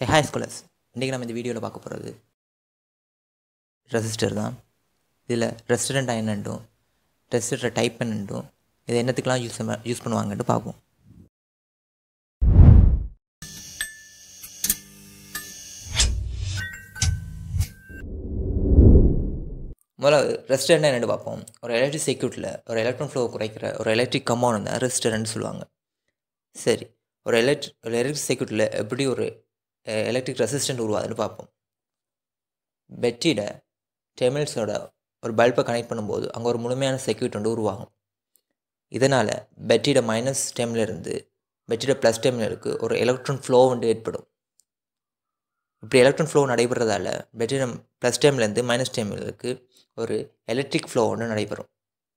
ஏ hi schoolers இன்றைக்கி நம்ம இந்த வீடியோவில் பார்க்க போகிறது ரெசிஸ்டர் தான் இதில் ரெஸ்டாரண்ட் என்னன்ட்டும் ரெசிஸ்டரை டைப் என்னன்ட்டும் இது என்னத்துக்கெலாம் யூஸ் யூஸ் பண்ணுவாங்கன்ட்டு பார்ப்போம் முதல்ல ரெஸ்டரண்ட் என்னென்னு பார்ப்போம் ஒரு எலக்ட்ரிக் சர்க்யூட்டில் ஒரு எலக்ட்ரான் ஃப்ளோ குறைக்கிற ஒரு எலக்ட்ரிக் கம்பவுண்ட் தான் ரெசிஸ்டர்னு சொல்லுவாங்க சரி ஒரு எலக்ட்ரிக் ஒரு எலக்ட்ரிக் சர்க்யூட்டில் எப்படி ஒரு எலக்ட்ரிக் ரெசிஸ்டன்ட் உருவாதுன்னு பார்ப்போம் பெட்டிட டெர்மினல்ஸோட ஒரு பல்பை கனெக்ட் பண்ணும்போது அங்கே ஒரு முழுமையான சர்க்யூட் வந்து உருவாகும் இதனால் பெட்டியோட மைனஸ் டெர்மினலிருந்து பெட்டியோட ப்ளஸ் டெர்மினலுக்கு ஒரு எலக்ட்ரான் ஃப்ளோ வந்து ஏற்படும் இப்படி எலக்ட்ரான் ஃப்ளோ நடைபெறதால பெட்டியோட ப்ளஸ் டெர்மிலேருந்து மைனஸ் டெர்மினலுக்கு ஒரு எலக்ட்ரிக் ஃப்ளோ ஒன்று நடைபெறும்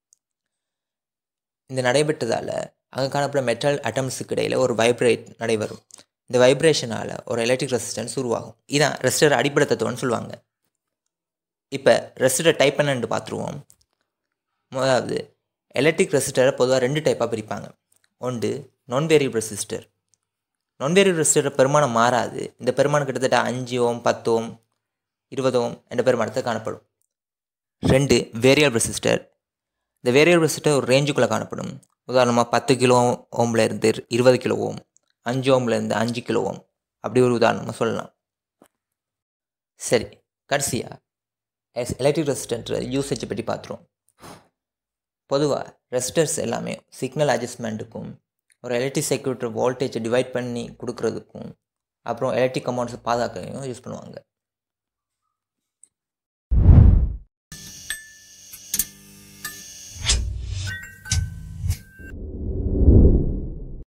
இந்த நடைபெற்றதால் அங்கே காணப்பட மெட்டல் அட்டம்ஸுக்கு இடையில் ஒரு வைப்ரேட் நடைபெறும் இந்த வைப்ரேஷனால் ஒரு எலக்ட்ரிக் ரெசிஸ்டன்ஸ் உருவாகும் இதான் ரெசிஸ்டர் அடிப்படை தத்துவம்னு சொல்லுவாங்க இப்போ ரெசிஸ்டர் டைப் என்னன்னு பார்த்துருவோம் முதலாவது எலக்ட்ரிக் ரெசிஸ்டரை பொதுவாக ரெண்டு டைப்பாக பிரிப்பாங்க ஒன்று நான் வேரியபிள் ரெசிஸ்டர் நான் வேரியபிள் ரெசிஸ்டர் பெருமானம் மாறாது இந்த பெருமானம் கிட்டத்தட்ட அஞ்சு ஓம் பத்து ஓம் இருபது ஓம் என்ற பெருமானத்தில் காணப்படும் ரெண்டு வேரியபிள் ரெசிஸ்டர் இந்த வேரியபிள் ரெசிஸ்டர் ஒரு ரேஞ்சுக்குள்ளே காணப்படும் உதாரணமாக பத்து கிலோ ஓமில் இருந்து இருபது கிலோ ஓம் அஞ்சு ஓம்லேருந்து அஞ்சு கிலோ ஓம் அப்படி ஒரு உதாரணமாக சொல்லலாம் சரி கடைசியாக எஸ் எலக்ட்ரிக் ரெசிஸ்டன்ட் யூசேஜை பற்றி பார்த்துருவோம் பொதுவாக ரெசிஸ்டர்ஸ் எல்லாமே சிக்னல் அட்ஜஸ்ட்மெண்ட்டுக்கும் ஒரு எலக்ட்ரிக் சர்க்யூட் வோல்டேஜை டிவைட் பண்ணி கொடுக்குறதுக்கும் அப்புறம் எலக்ட்ரிக் கம்பவுண்ட்ஸை பாதுகாக்கவும் யூஸ் பண்ணுவாங்க